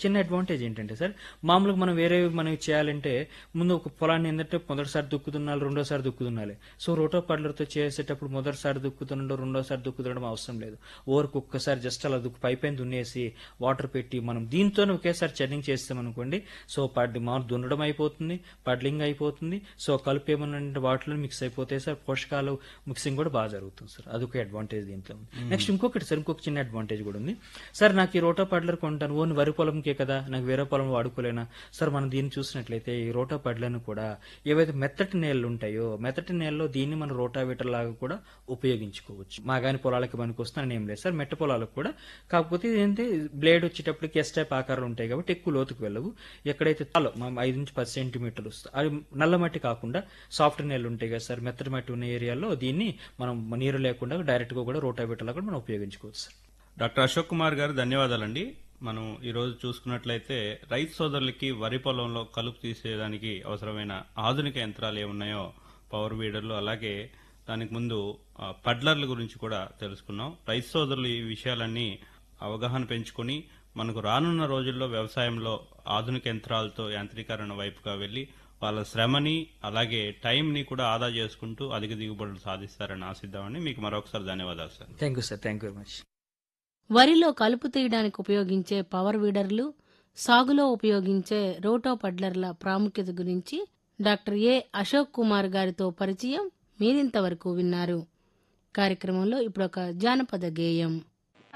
చిన్న అడ్వాంటేజ్ ఏంటంటే సార్ మామూలుగా మనం వేరే మనం చేయాలంటే ముందు ఒక పొలాన్ని ఏంటంటే మొదటిసారి దుక్కుతున్నాలి రెండోసారి దుక్కుతున్నాలి సో రోటో పడ్లర్తో చేసేటప్పుడు మొదటిసారి దుక్కుతుండడం రెండోసారి దుక్కుతుండడం అవసరం లేదు ఓరకు ఒక్కసారి జస్ట్ అలా దుక్కు పైపైన దున్నేసి వాటర్ పెట్టి మనం దీంతోనే ఒకేసారి చర్నింగ్ చేస్తాం అనుకోండి సో పడ్ మామూలు దున్నడం అయిపోతుంది పడ్లింగ్ అయిపోతుంది సో కలుపు ఏమన్నా వాటిలో మిక్స్ అయిపోతాయి సార్ పోషకాలు మిక్సింగ్ కూడా బాగా జరుగుతుంది సార్ అదొక అడ్వాంటేజ్ దీంట్లో నెక్స్ట్ ఇంకొకటి సార్ ఇంకొక చిన్న అడ్వాంటేజ్ కూడా ఉంది సార్ నాకు ఈ రోటో పడ్లర్ కొంటాను ఓన్ వరి పొలంకే కదా నాకు వేరే పొలం వాడుకోలేనా సార్ మనం దీన్ని చూసినట్లయితే ఈ రోటో పడ్లను కూడా ఏవైతే మెత్తటి నేలలు ఉంటాయో మెత్తటి నేలలో దీన్ని మనం రోటావేటర్ లాగా కూడా ఉపయోగించుకోవచ్చు మాగాని పొలాలకి పనికి వస్తుందని ఏం లేదు సార్ మెట్ట పొలాలకు కూడా కాకపోతే ఏంటంటే బ్లేడ్ వచ్చేటప్పటికి ఎస్ టైప్ ఆకారాలు ఉంటాయి కాబట్టి ఎక్కువ లోతుకు వెళ్ళవు ఎక్కడైతే చాలు మనం ఐదు నుంచి పది సెంటీమీటర్లు వస్తుంది అది నల్ల మట్టి కాకుండా సాఫ్ట్ నేలలు ఉంటాయి కదా సార్ మెత్తటి మట్టి ఉన్న ఏరియాలో దీన్ని మనం నీరు లేకుండా డైరెక్ట్ గా కూడా రోటావేటర్ లాగా కూడా మనం ఉపయోగించుకోవచ్చు సార్ డాక్టర్ అశోక్ కుమార్ గారు ధన్యవాదాలండి మనం ఈరోజు చూసుకున్నట్లయితే రైతు సోదరులకి వరి పొలంలో కలుపు తీసేయడానికి అవసరమైన ఆధునిక యంత్రాలు ఏమున్నాయో పవర్ వీడర్లు అలాగే దానికి ముందు ఆ, పడ్లర్ల గురించి కూడా తెలుసుకున్నాం రైతు సోదరులు ఈ విషయాలన్నీ అవగాహన పెంచుకొని మనకు రానున్న రోజుల్లో వ్యవసాయంలో ఆధునిక యంత్రాలతో యాంత్రీకరణ వైపుగా వెళ్లి వాళ్ళ శ్రమని అలాగే టైంని కూడా ఆదా చేసుకుంటూ అధిక దిగుబడులు సాధిస్తారని ఆశిద్దామని మీకు మరొకసారి ధన్యవాదాలు sir thank you sir thank you very much వరిలో కలుపు తీయడానికి ఉపయోగించే పవర్ వీడర్లు సాగులో ఉపయోగించే రోటో పడ్లర్ల ప్రాముఖ్యత గురించి డాక్టర్ ఏ అశోక్ కుమార్ గారితో పరిచయం మీరింతవరకు విన్నారు కార్యక్రమంలో ఇప్పుడు ఒక జానపద గేయం